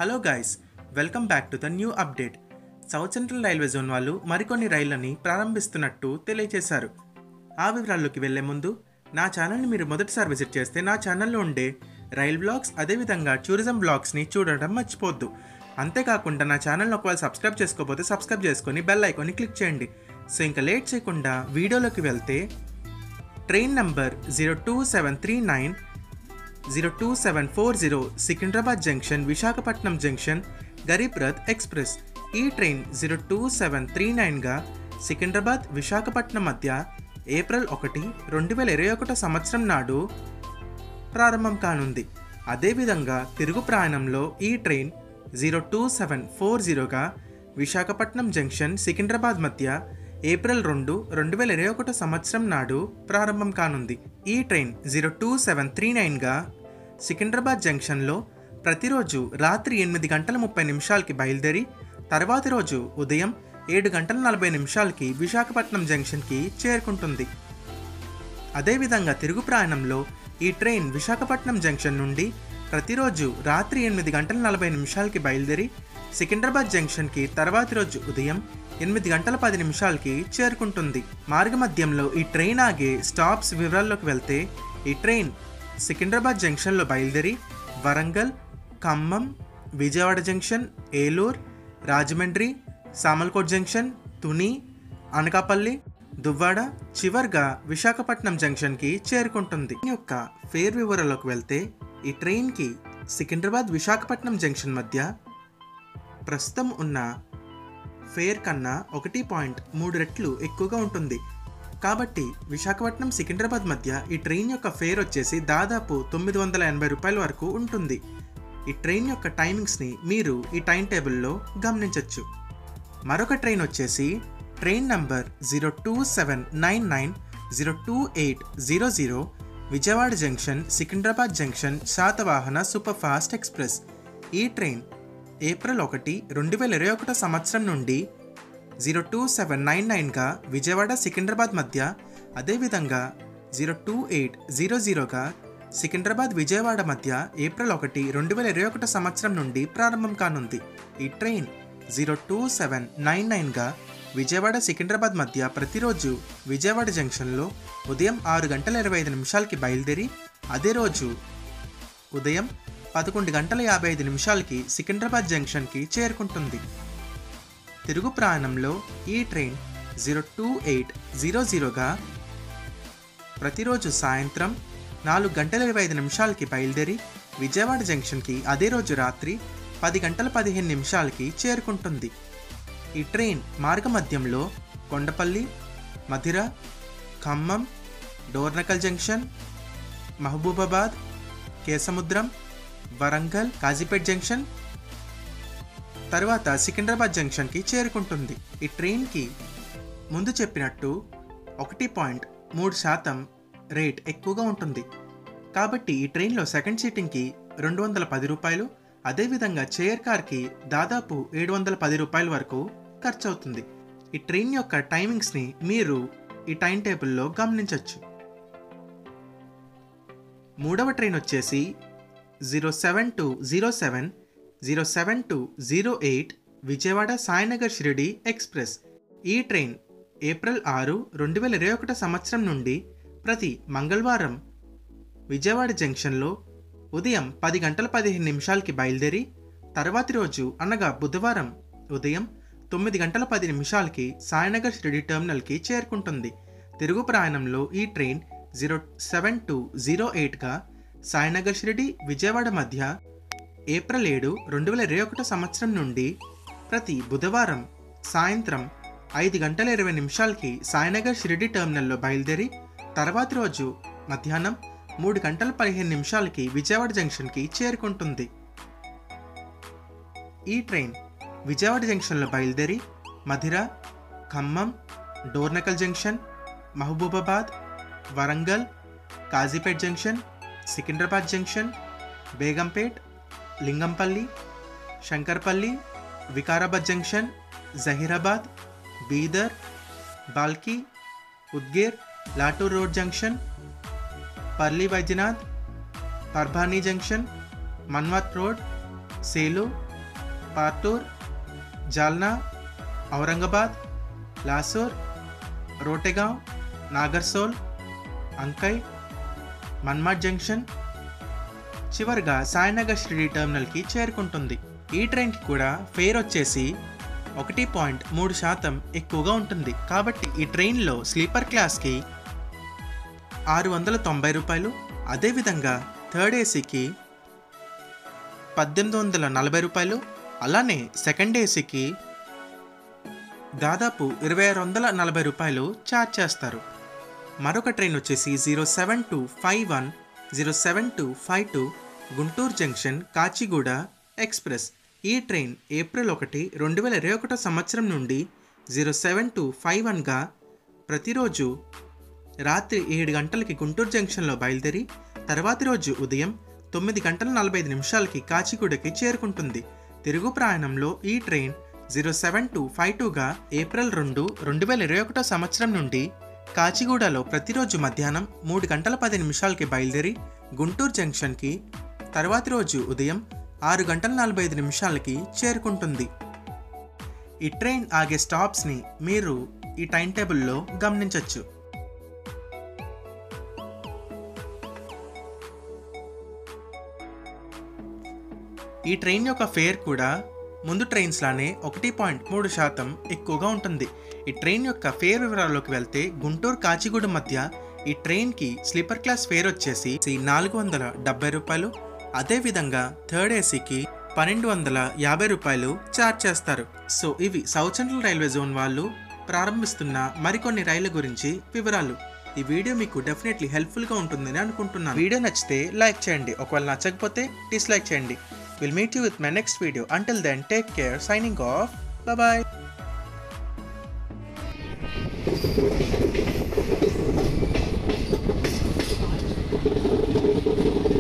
hello guys welcome back to the new update south central railway zone వాళ్ళు మరికొన్ని రైళ్లని ప్రారంభిస్తున్నట్టు తెలియజేశారు ఆ వివరాల్లోకి వెళ్లే ముందు నా ఛానల్ని మీరు మొదటిసారి విజిట్ చేస్తే నా ఛానల్లో ఉండే రైల్ బ్లాగ్స్ అదేవిధంగా టూరిజం బ్లాగ్స్ని చూడడం మర్చిపోద్దు అంతేకాకుండా నా ఛానల్ని ఒకవేళ సబ్స్క్రైబ్ చేసుకోకపోతే సబ్స్క్రైబ్ చేసుకొని బెల్ ఐకాన్ని క్లిక్ చేయండి సో ఇంకా లేట్ చేయకుండా వీడియోలోకి వెళ్తే train number zero two seven three nine zero two seven four zero Secunderabad junction Visakhapatnam junction Garib Rath express ఈ train zero two seven three నైన్గా సికింద్రాబాద్ విశాఖపట్నం మధ్య ఏప్రిల్ ఒకటి రెండు వేల ఇరవై ఒకటో సంవత్సరం నాడు ప్రారంభం కానుంది అదేవిధంగా తిరుగు ప్రయాణంలో ఈ train zero two seven four జీరోగా విశాఖపట్నం జంక్షన్ సికింద్రాబాద్ మధ్య ఏప్రిల్ రెండు రెండు వేల ఇరవై ఒకటో సంవత్సరం నాడు ప్రారంభం కానుంది ఈ train zero two seven three నైన్గా సికింద్రాబాద్ జంక్షన్లో ప్రతిరోజు రాత్రి ఎనిమిది గంటల ముప్పై నిమిషాలకి బయలుదేరి తర్వాతి రోజు ఉదయం ఏడు గంటల నలభై నిమిషాలకి విశాఖపట్నం జంక్షన్కి చేరుకుంటుంది అదేవిధంగా తిరుగు ప్రయాణంలో ఈ ట్రైన్ విశాఖపట్నం జంక్షన్ నుండి ప్రతిరోజు రాత్రి ఎనిమిది గంటల నలభై నిమిషాలకి బయలుదేరి సికింద్రాబాద్ జంక్షన్కి తర్వాతి రోజు ఉదయం ఎనిమిది గంటల పది నిమిషాలకి చేరుకుంటుంది మార్గమధ్యంలో ఈ ట్రైన్ ఆగే స్టాప్స్ వివరాల్లోకి వెళ్తే ఈ ట్రైన్ సికింద్రాబాద్ జంక్షన్లో బయలుదేరి వరంగల్ ఖమ్మం విజయవాడ జంక్షన్ ఏలూరు రాజమండ్రి సామల్కోట్ జంక్షన్ తుని అనకాపల్లి దువ్వాడ చివర్గా విశాఖపట్నం జంక్షన్కి చేరుకుంటుంది ఈ యొక్క ఫేర్ వివరాల్లోకి వెళ్తే ఈ ట్రైన్కి సికింద్రాబాద్ విశాఖపట్నం జంక్షన్ మధ్య ప్రస్తుతం ఉన్న ఫేర్ కన్నా ఒకటి పాయింట్ మూడు రెట్లు ఎక్కువగా ఉంటుంది కాబట్టి విశాఖపట్నం సికింద్రాబాద్ మధ్య ఈ ట్రైన్ యొక్క ఫేర్ వచ్చేసి దాదాపు తొమ్మిది వందల ఎనభై రూపాయల వరకు ఉంటుంది ఈ ట్రైన్ యొక్క టైమింగ్స్ని మీరు ఈ టైం టేబుల్లో గమనించవచ్చు మరొక ట్రైన్ వచ్చేసి train number zero two seven nine nine zero two eight zero zero Vijayawada junction Secunderabad junction Satavahana super fast express ఈ ట్రైన్ ఏప్రిల్ ఒకటి రెండు వేల ఇరవై ఒకటో సంవత్సరం నుండి జీరో టూ సెవెన్ నైన్ నైన్గా విజయవాడ సికింద్రాబాద్ మధ్య అదేవిధంగా జీరో టూ ఎయిట్ జీరో జీరోగా సికింద్రాబాద్ విజయవాడ మధ్య ఏప్రిల్ ఒకటి రెండు వేల ఇరవై ఒకటో సంవత్సరం నుండి ప్రారంభం కానుంది ఈ train zero two seven nine నైన్గా విజయవాడ సికింద్రాబాద్ మధ్య ప్రతిరోజు విజయవాడ జంక్షన్లో ఉదయం ఆరు గంటల ఇరవై ఐదు నిమిషాలకి బయలుదేరి అదే రోజు ఉదయం పదకొండు గంటల యాభై ఐదు నిమిషాలకి సికింద్రాబాద్ జంక్షన్కి చేరుకుంటుంది తిరుగు ప్రయాణంలో ఈ train zero two eight zero జీరోగా ప్రతిరోజు సాయంత్రం నాలుగు గంటల ఇరవై ఐదు నిమిషాలకి బయలుదేరి విజయవాడ జంక్షన్కి అదే రోజు రాత్రి పది గంటల పదిహేను నిమిషాలకి చేరుకుంటుంది ఈ ట్రైన్ మార్గమధ్యంలో కొండపల్లి మధిర ఖమ్మం డోర్నకల్ జంక్షన్ మహబూబాబాద్ కేసముద్రం వరంగల్ కాజీపేట్ జంక్షన్ తర్వాత సికింద్రాబాద్ జంక్షన్కి చేరుకుంటుంది ఈ ట్రైన్కి ముందు చెప్పినట్టు ఒకటి పాయింట్ మూడు శాతం రేట్ ఎక్కువగా ఉంటుంది కాబట్టి ఈ ట్రైన్లో సెకండ్ సీటింగ్కి రెండు వందల పది రూపాయలు అదేవిధంగా చైర్ కార్కి దాదాపు ఏడు వందల పది రూపాయల వరకు ఖర్చు అవుతుంది ఈ ట్రైన్ యొక్క టైమింగ్స్ని మీరు ఈ టైం టేబుల్లో గమనించవచ్చు మూడవ ట్రైన్ వచ్చేసి zero seven two zero seven zero seven two zero eight Vijayawada Sainagar Shirdi express ఈ ట్రైన్ ఏప్రిల్ ఆరు రెండు వేల ఇరవై ఒకటో సంవత్సరం నుండి ప్రతి మంగళవారం విజయవాడ జంక్షన్లో ఉదయం పది గంటల పదిహేను నిమిషాలకి బయలుదేరి తర్వాతి రోజు అనగా బుధవారం ఉదయం తొమ్మిది గంటల పది నిమిషాలకి సాయినగర్ షిరిడి టెర్మినల్కి చేరుకుంటుంది తిరుగు ప్రయాణంలో ఈ train zero seven two zero ఎయిట్గా సాయినగర్ షిరిడి విజయవాడ మధ్య ఏప్రిల్ ఏడు రెండు వేల ఇరవై ఒకటో సంవత్సరం నుండి ప్రతి బుధవారం సాయంత్రం ఐదు గంటల ఇరవై నిమిషాలకి సాయినగర్ షిరిడి టెర్మినల్లో బయలుదేరి తర్వాతి రోజు మధ్యాహ్నం మూడు గంటల పదిహేను నిమిషాలకి విజయవాడ జంక్షన్కి చేరుకుంటుంది ఈ ట్రైన్ విజయవాడ జంక్షన్లో బయలుదేరి Madhira Khammam Dornakal junction Mahabubabad Warangal Kazipet junction Secunderabad junction Begumpet Lingampalli Shankarpalli Vikarabad junction Zaheerabad Bidar బాల్కి Udgir Latur road junction Parli Vaidyanath Parbhani junction Manwath road Selu Partur Jalna Aurangabad Lasur Rotegaon Nagarsol Ankai Manmad junction చివరిగా సాయినగర్ షిరిడి టెర్మినల్కి చేరుకుంటుంది ఈ ట్రైన్కి కూడా ఫేర్ వచ్చేసి ఒకటి పాయింట్ మూడు శాతం ఎక్కువగా ఉంటుంది కాబట్టి ఈ ట్రైన్లో స్లీపర్ క్లాస్కి ఆరు వందల తొంభై రూపాయలు అదేవిధంగా థర్డ్ ఏసీకి పద్దెనిమిది వందల నలభై రూపాయలు అలానే సెకండ్ ఏసీకి దాదాపు ఇరవై ఆరు వందల నలభై రూపాయలు ఛార్జ్ చేస్తారు మరొక ట్రైన్ వచ్చేసి zero seven two five one zero seven two five two Guntur junction Kacheguda express ఈ ట్రైన్ ఏప్రిల్ ఒకటి రెండు వేల ఇరవై ఒకటో సంవత్సరం నుండి జీరో సెవెన్ టూ ఫైవ్ వన్గా ప్రతిరోజు రాత్రి ఏడు గంటలకి గుంటూరు జంక్షన్లో బయలుదేరి తర్వాతి రోజు ఉదయం తొమ్మిది గంటల నలభై ఐదు నిమిషాలకి కాచిగూడకి చేరుకుంటుంది తిరుగు ప్రయాణంలో ఈ train zero seven two five టూగా ఏప్రిల్ రెండు రెండు వేల ఇరవై ఒకటో సంవత్సరం నుండి కాచిగూడలో ప్రతిరోజు మధ్యాహ్నం మూడు గంటల పది నిమిషాలకి బయలుదేరి గుంటూరు జంక్షన్కి తర్వాతి రోజు ఉదయం ఆరు గంటల నలభై ఐదు నిమిషాలకి చేరుకుంటుంది ఈ ట్రైన్ ఆగే స్టాప్స్ని మీరు ఈ టైం టేబుల్లో గమనించవచ్చు ఈ ట్రైన్ యొక్క ఫేర్ కూడా ముందు ట్రైన్స్ లానే ఒకటి పాయింట్ మూడు శాతం ఎక్కువగా ఉంటుంది ఈ ట్రైన్ యొక్క ఫేర్ వివరాల్లోకి వెళ్తే గుంటూరు కాచిగూడ మధ్య ఈ ట్రైన్కి స్లీపర్ క్లాస్ ఫేర్ వచ్చేసి నాలుగు వందల డెబ్బై రూపాయలు అదేవిధంగా థర్డ్ ఏసీకి పన్నెండు వందల యాభై రూపాయలు ఛార్జ్ చేస్తారు సో ఇవి సౌత్ సెంట్రల్ రైల్వే జోన్ వాళ్ళు ప్రారంభిస్తున్న మరికొన్ని రైళ్ల గురించి వివరాలు ఈ వీడియో మీకు డెఫినెట్లీ హెల్ప్ఫుల్గా ఉంటుందని అనుకుంటున్నాను వీడియో నచ్చితే లైక్ చేయండి ఒకవేళ నచ్చకపోతే డిస్లైక్ చేయండి will meet you with my next video until then take care signing off bye Thank